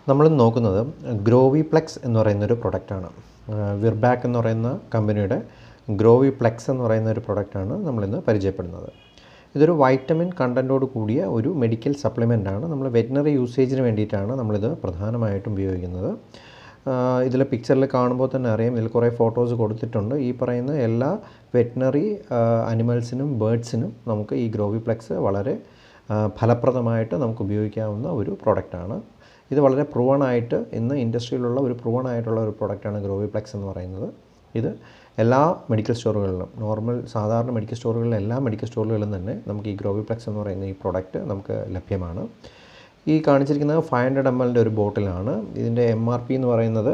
നമ്മൾ നോക്കുന്നത് ഗ്രോവി പ്ലെക്സ് എന്ന് പറയുന്ന ഒരു പ്രൊഡക്റ്റാണ് വിർബാക്ക് എന്ന് പറയുന്ന കമ്പനിയുടെ ഗ്രോവി പ്ലെക്സ് എന്ന് പറയുന്ന ഒരു പ്രൊഡക്റ്റാണ് നമ്മളിന്ന് പരിചയപ്പെടുന്നത് ഇതൊരു വൈറ്റമിൻ കണ്ടൻറ്റോട് കൂടിയ ഒരു മെഡിക്കൽ സപ്ലിമെൻ്റ് ആണ് നമ്മൾ വെറ്റിനറി യൂസേജിന് വേണ്ടിയിട്ടാണ് നമ്മളിത് പ്രധാനമായിട്ടും ഉപയോഗിക്കുന്നത് ഇതിൽ പിക്ചറിൽ കാണുമ്പോൾ തന്നെ അറിയാം ഇതിൽ കുറേ ഫോട്ടോസ് കൊടുത്തിട്ടുണ്ട് ഈ പറയുന്ന എല്ലാ വെറ്റിനറി അനിമൽസിനും ബേഡ്സിനും നമുക്ക് ഈ ഗ്രോവി പ്ലെക്സ് വളരെ ആ, ഫലപ്രദമായിട്ട് നമുക്ക് ഉപയോഗിക്കാവുന്ന ഒരു പ്രൊഡക്റ്റാണ് ഇത് വളരെ പ്രൂവൺ ആയിട്ട് ഇന്ന് ഇൻഡസ്ട്രിയിലുള്ള ഒരു പ്രൂവൺ ആയിട്ടുള്ള ഒരു പ്രൊഡക്റ്റാണ് ഗ്രോവി പ്ലെക്സ് എന്ന് പറയുന്നത് ഇത് എല്ലാ മെഡിക്കൽ സ്റ്റോറുകളിലും നോർമൽ സാധാരണ മെഡിക്കൽ സ്റ്റോറുകളിലും എല്ലാ മെഡിക്കൽ സ്റ്റോറുകളിലും തന്നെ നമുക്ക് ഈ ഗ്രോവി പ്ലെക്സ് എന്ന് പറയുന്ന ഈ പ്രൊഡക്റ്റ് നമുക്ക് ലഭ്യമാണ് ഈ കാണിച്ചിരിക്കുന്നത് ഫൈവ് ഹൺഡ്രഡ് എം എല്ലിൻ്റെ ഒരു ബോട്ടിലാണ് ഇതിൻ്റെ എം ആർ പി എന്ന് പറയുന്നത്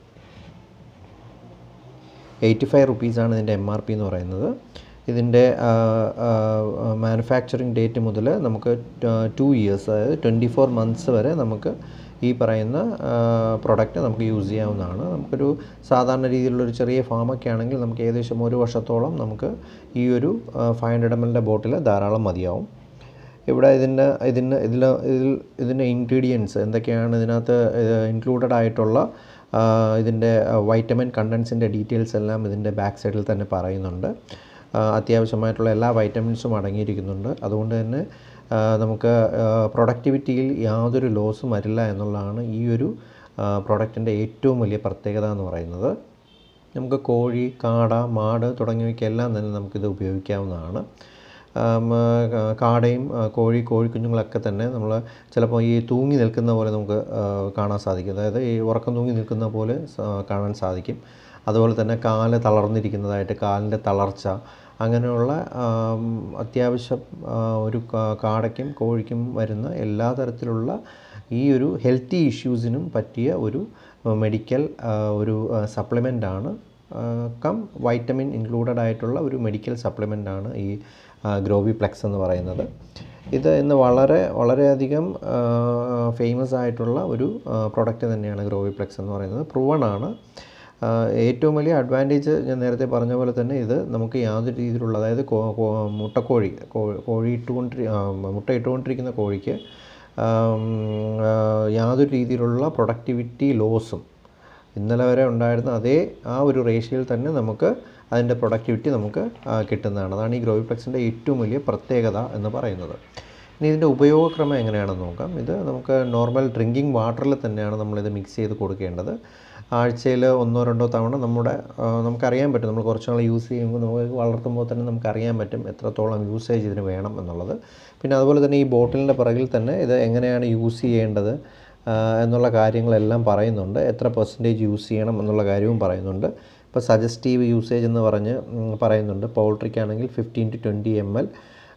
എയ്റ്റി ഫൈവ് റുപ്പീസാണ് ഇതിൻ്റെ എം ആർ പി എന്ന് പറയുന്നത് ഇതിൻ്റെ മാനുഫാക്ചറിങ് ഡേറ്റ് മുതൽ നമുക്ക് ടു ഇയേഴ്സ് അതായത് ട്വൻറ്റി ഫോർ മന്ത്സ് വരെ നമുക്ക് ഈ പറയുന്ന പ്രൊഡക്റ്റ് നമുക്ക് യൂസ് ചെയ്യാവുന്നതാണ് നമുക്കൊരു സാധാരണ രീതിയിലുള്ളൊരു ചെറിയ ഫാമൊക്കെ ആണെങ്കിൽ നമുക്ക് ഏകദേശം ഒരു വർഷത്തോളം നമുക്ക് ഈ ഒരു ഫൈവ് ഹൺഡ്രഡ് എം എല്ലിൻ്റെ ബോട്ടിൽ ധാരാളം മതിയാവും ഇവിടെ ഇതിൻ്റെ ഇതിന് ഇതിൽ ഇതിൽ ഇതിൻ്റെ ഇൻഗ്രീഡിയൻസ് എന്തൊക്കെയാണ് ഇതിനകത്ത് ഇൻക്ലൂഡഡ് ആയിട്ടുള്ള ആ, ഇതിൻ്റെ വൈറ്റമിൻ കണ്ടൻസിൻ്റെ ഡീറ്റെയിൽസ് എല്ലാം ഇതിൻ്റെ ബാക്ക് സൈഡിൽ തന്നെ പറയുന്നുണ്ട് ആ, അത്യാവശ്യമായിട്ടുള്ള എല്ലാ വൈറ്റമിൻസും അടങ്ങിയിരിക്കുന്നുണ്ട് അതുകൊണ്ട് തന്നെ ആ, നമുക്ക് പ്രൊഡക്ടിവിറ്റിയിൽ യാതൊരു ലോസും വരില്ല എന്നുള്ളതാണ് ഈ ഒരു പ്രൊഡക്റ്റിൻ്റെ ഏറ്റവും വലിയ പ്രത്യേകത എന്ന് പറയുന്നത് നമുക്ക് കോഴി കാട മാട് തുടങ്ങിയവയ്ക്കെല്ലാം തന്നെ നമുക്കിത് ഉപയോഗിക്കാവുന്നതാണ് ആം, ആ, കാടയും ആ, കോഴി കോഴിക്കുഞ്ഞുങ്ങളൊക്കെ തന്നെ നമ്മൾ ചിലപ്പോൾ ഈ തൂങ്ങി നിൽക്കുന്ന പോലെ നമുക്ക് ആ, കാണാൻ സാധിക്കും അതായത് ഈ ഉറക്കം തൂങ്ങി നിൽക്കുന്ന പോലെ സ- കാണാൻ സാധിക്കും അതുപോലെ തന്നെ കാല് തളർന്നിരിക്കുന്നതായിട്ട് കാലിൻ്റെ തളർച്ച അങ്ങനെയുള്ള ആം, അത്യാവശ്യം ആ, ഒരു കാ- കാടയ്ക്കും കോഴിക്കും വരുന്ന എല്ലാ തരത്തിലുള്ള ഈ ഒരു ഹെൽത്തി ഇഷ്യൂസിനും പറ്റിയ ഒരു മെഡിക്കൽ ഒരു സപ്ലിമെൻ്റാണ് കം വൈറ്റമിൻ ഇൻക്ലൂഡഡ് ആയിട്ടുള്ള ഒരു മെഡിക്കൽ സപ്ലിമെൻ്റ് ആണ് ഈ ഗ്രോവി പ്ലെക്സ് എന്ന് പറയുന്നത് ഇത് ഇന്ന് വളരെ വളരെയധികം ഫേമസ് ആയിട്ടുള്ള ഒരു പ്രൊഡക്റ്റ് തന്നെയാണ് ഗ്രോവി പ്ലെക്സ് എന്ന് പറയുന്നത് പ്രൂവൺ ആണ് ആ, ഏറ്റവും വലിയ അഡ്വാൻറ്റേജ് ഞാൻ നേരത്തെ പറഞ്ഞ പോലെ തന്നെ ഇത് നമുക്ക് യാതൊരു രീതിയിലുള്ള അതായത് കോ- കോ- മുട്ടക്കോഴി കോ- കോഴി ഇട്ടുകൊണ്ടിരി ആ, മുട്ട ഇട്ടുകൊണ്ടിരിക്കുന്ന കോഴിക്ക് ആം, ആ, യാതൊരു രീതിയിലുള്ള പ്രൊഡക്ടിവിറ്റി ലോസും ഇന്നലെ വരെ ഉണ്ടായിരുന്ന അതേ ആ ഒരു റേഷ്യയിൽ തന്നെ നമുക്ക് അതിൻ്റെ പ്രൊഡക്ടിവിറ്റി നമുക്ക് ആ, കിട്ടുന്നതാണ് അതാണ് ഈ ഗ്രോവിപ്ലെക്സിൻ്റെ ഏറ്റവും വലിയ പ്രത്യേകത എന്ന് പറയുന്നത് ഇനി ഇതിൻ്റെ ഉപയോഗക്രമം എങ്ങനെയാണെന്ന് നോക്കാം ഇത് നമുക്ക് നോർമൽ ഡ്രിങ്കിങ് വാട്ടറിൽ തന്നെയാണ് നമ്മളിത് മിക്സ് ചെയ്ത് കൊടുക്കേണ്ടത് ആഴ്ചയിൽ ഒന്നോ രണ്ടോ തവണ നമ്മുടെ ആ, നമുക്കറിയാൻ പറ്റും നമ്മൾ കുറച്ച് നാൾ യൂസ് ചെയ്യുമ്പോൾ നമുക്ക് വളർത്തുമ്പോൾ തന്നെ നമുക്കറിയാൻ പറ്റും എത്രത്തോളം യൂസേജ് ഇതിന് വേണം എന്നുള്ളത് പിന്നെ അതുപോലെ തന്നെ ഈ ബോട്ടിലിൻ്റെ പിറകിൽ തന്നെ ഇത് എങ്ങനെയാണ് യൂസ് ചെയ്യേണ്ടത് ആ, എന്നുള്ള കാര്യങ്ങളെല്ലാം പറയുന്നുണ്ട് എത്ര പെർസെൻറ്റേജ് യൂസ് ചെയ്യണം എന്നുള്ള കാര്യവും പറയുന്നുണ്ട് ഇപ്പോൾ സജസ്റ്റീവ് യൂസേജ് എന്ന് പറഞ്ഞ് ഉം, പറയുന്നുണ്ട് പൗൾട്രിക്കാണെങ്കിൽ fifteen to twenty M L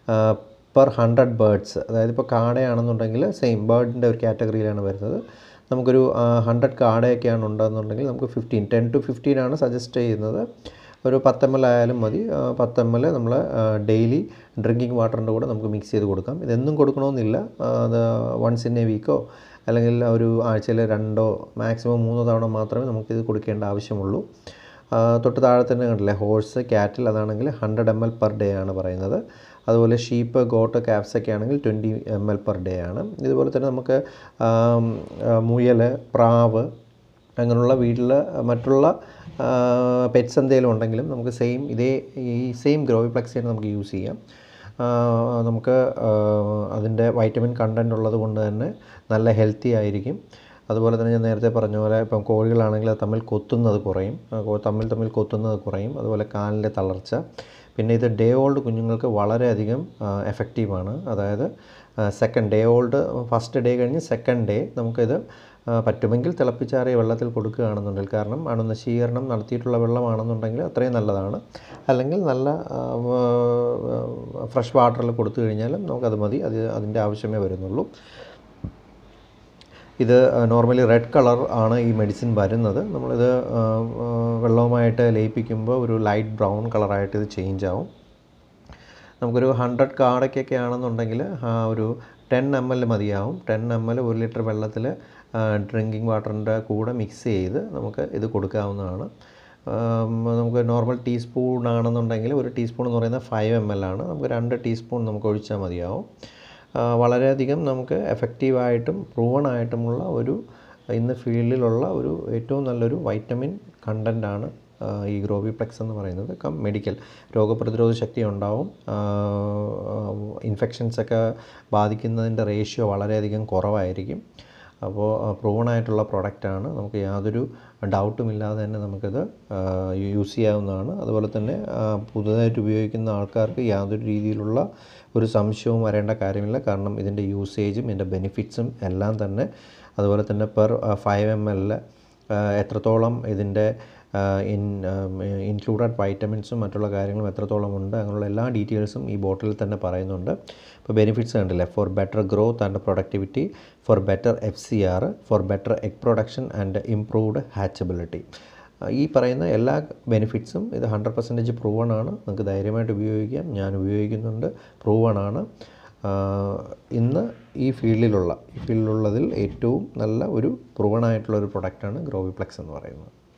per hundred birds അതായത് ഇപ്പോൾ കാടയാണെന്നുണ്ടെങ്കിൽ സെയിം ബേർഡിൻ്റെ ഒരു കാറ്റഗറിയിലാണ് വരുന്നത് നമുക്കൊരു ഹൺഡ്രഡ് കാടയൊക്കെയാണ് ഉണ്ടെന്നുണ്ടെങ്കിൽ നമുക്ക് ഫിഫ്റ്റീൻ ടെൻ ടു ഫിഫ്റ്റീൻ ആണ് സജസ്റ്റ് ചെയ്യുന്നത് ഒരു പത്ത് എം എൽ ആയാലും മതി ആ, പത്ത് എം എൽ നമ്മൾ ഡെയിലി ഡ്രിങ്കിങ് വാട്ടറിൻ്റെ കൂടെ നമുക്ക് മിക്സ് ചെയ്ത് കൊടുക്കാം ഇതെന്നും കൊടുക്കണമെന്നില്ല ആ, അത് വൺസ് ഇൻ എ വീക്കോ അല്ലെങ്കിൽ ഒരു ആഴ്ചയിൽ രണ്ടോ മാക്സിമം മൂന്നോ തവണ മാത്രമേ നമുക്കിത് കൊടുക്കേണ്ട ആവശ്യമുള്ളൂ ആ, തൊട്ട് താഴെ തന്നെ കണ്ടില്ലേ ഹോഴ്സ് ക്യാറ്റിൽ അതാണെങ്കിൽ hundred M L per day ആണ് പറയുന്നത് അതുപോലെ ഷീപ്പ് ഗോട്ട് കാപ്സ് ഒക്കെ ആണെങ്കിൽ twenty M L per day ആണ് ഇതുപോലെ തന്നെ നമുക്ക് ആം, ആ, മുയൽ പ്രാവ് അങ്ങനെയുള്ള വീട്ടിൽ മറ്റുള്ള പെറ്റ്സ് എന്തെങ്കിലും ഉണ്ടെങ്കിലും നമുക്ക് സെയിം ഇതേ ഈ സെയിം ഗ്രോവിപ്ലെക്സ് തന്നെ നമുക്ക് യൂസ് ചെയ്യാം ആ, നമുക്ക് അതിൻ്റെ വൈറ്റമിൻ കണ്ടൻറ് ഉള്ളത് കൊണ്ട് തന്നെ നല്ല ഹെൽത്തി ആയിരിക്കും അതുപോലെ തന്നെ ഞാൻ നേരത്തെ പറഞ്ഞ പോലെ ഇപ്പം കോഴികളാണെങ്കിൽ അത് തമ്മിൽ കൊത്തുന്നത് കുറയും ആ, കോ- തമ്മിൽ തമ്മിൽ കൊത്തുന്നത് കുറയും അതുപോലെ കാലിൻ്റെ തളർച്ച പിന്നെ ഇത് ഡേ ഓൾഡ് കുഞ്ഞുങ്ങൾക്ക് വളരെയധികം എഫക്റ്റീവാണ് അതായത് second day old first day കഴിഞ്ഞ് സെക്കൻഡ് ഡേ നമുക്കിത് ആ, പറ്റുമെങ്കിൽ തിളപ്പിച്ചാറിയ വെള്ളത്തിൽ കൊടുക്കുകയാണെന്നുണ്ടെങ്കിൽ കാരണം അണുനശീകരണം നടത്തിയിട്ടുള്ള വെള്ളമാണെന്നുണ്ടെങ്കിൽ അത്രയും നല്ലതാണ് അല്ലെങ്കിൽ നല്ല ഫ്രഷ് വാട്ടറിൽ കൊടുത്തു കഴിഞ്ഞാലും നമുക്കത് മതി അത് അതിൻ്റെ ആവശ്യമേ വരുന്നുള്ളൂ ഇത് നോർമലി റെഡ് കളർ ആണ് ഈ മെഡിസിൻ വരുന്നത് നമ്മളിത് ആ, ആ, വെള്ളവുമായിട്ട് ലയിപ്പിക്കുമ്പോൾ ഒരു ലൈറ്റ് ബ്രൗൺ കളറായിട്ട് ഇത് ചേഞ്ച് ആവും നമുക്കൊരു ഹൺഡ്രഡ് കാടയ്ക്കൊക്കെ ആണെന്നുണ്ടെങ്കിൽ ആ ഒരു ടെൻ എം എൽ മതിയാവും ടെൻ എം എൽ ഒരു ലിറ്റർ വെള്ളത്തിൽ ഡ്രിങ്കിങ് വാട്ടറിൻ്റെ കൂടെ മിക്സ് ചെയ്ത് നമുക്ക് ഇത് കൊടുക്കാവുന്നതാണ് ആം, നമുക്ക് നോർമൽ ടീസ്പൂൺ ആണെന്നുണ്ടെങ്കിൽ ഒരു ടീസ്പൂൺ എന്ന് പറയുന്നത് ഫൈവ് എം എൽ ആണ് നമുക്ക് രണ്ട് ടീസ്പൂൺ നമുക്ക് ഒഴിച്ചാൽ മതിയാവും ആ, വളരെയധികം നമുക്ക് എഫക്റ്റീവായിട്ടും പ്രൂവൺ ആയിട്ടുമുള്ള ഒരു ഇന്ന് ഫീൽഡിലുള്ള ഒരു ഏറ്റവും നല്ലൊരു വൈറ്റമിൻ കണ്ടൻ്റാണ് ഈ ഗ്രോവിപ്ലെക്സ് എന്ന് പറയുന്നത് കം മെഡിക്കൽ രോഗപ്രതിരോധ ശക്തി ഉണ്ടാവും ഇൻഫെക്ഷൻസ് ഒക്കെ ബാധിക്കുന്നതിൻ്റെ റേഷ്യോ വളരെയധികം കുറവായിരിക്കും അപ്പോൾ പ്രൂവൺ ആയിട്ടുള്ള പ്രൊഡക്റ്റാണ് നമുക്ക് യാതൊരു ഡൗട്ടും ഇല്ലാതെ തന്നെ നമുക്കിത് യൂസ് ചെയ്യാവുന്നതാണ് അതുപോലെ തന്നെ ആ, പുതുതായിട്ട് ഉപയോഗിക്കുന്ന ആൾക്കാർക്ക് യാതൊരു രീതിയിലുള്ള ഒരു സംശയവും വരേണ്ട കാര്യമില്ല കാരണം ഇതിൻ്റെ യൂസേജും ഇതിൻ്റെ ബെനിഫിറ്റ്സും എല്ലാം തന്നെ അതുപോലെ തന്നെ പെർ ഫൈവ് എം എല്ലിൽ എത്രത്തോളം ഇതിൻ്റെ ഇൻ ഇൻക്ലൂഡഡ് വൈറ്റമിൻസും മറ്റുള്ള കാര്യങ്ങളും എത്രത്തോളം ഉണ്ട് അങ്ങനെയുള്ള എല്ലാ ഡീറ്റെയിൽസും ഈ ബോട്ടിലിൽ തന്നെ പറയുന്നുണ്ട് ഇപ്പോൾ ബെനിഫിറ്റ്സ് കണ്ടില്ലേ for better growth and productivity for better F C R for better egg production and improved hatchability ഈ പറയുന്ന എല്ലാ ബെനിഫിറ്റ്സും ഇത് ഹൺഡ്രഡ് പെർസെൻറ്റേജ് പ്രൂവൺ ആണ് നിങ്ങൾക്ക് ധൈര്യമായിട്ട് ഉപയോഗിക്കാം ഞാൻ ഉപയോഗിക്കുന്നുണ്ട് പ്രൂവൺ ആണ് ആഹ് ഇന്ന് ഈ ഫീൽഡിലുള്ള ഈ ഫീൽഡിലുള്ളതിൽ ഏറ്റവും നല്ല ഒരു പ്രൂവൺ ആയിട്ടുള്ള ഒരു പ്രൊഡക്റ്റാണ് ഗ്രോവിപ്ലെക്സ് എന്ന് പറയുന്നത്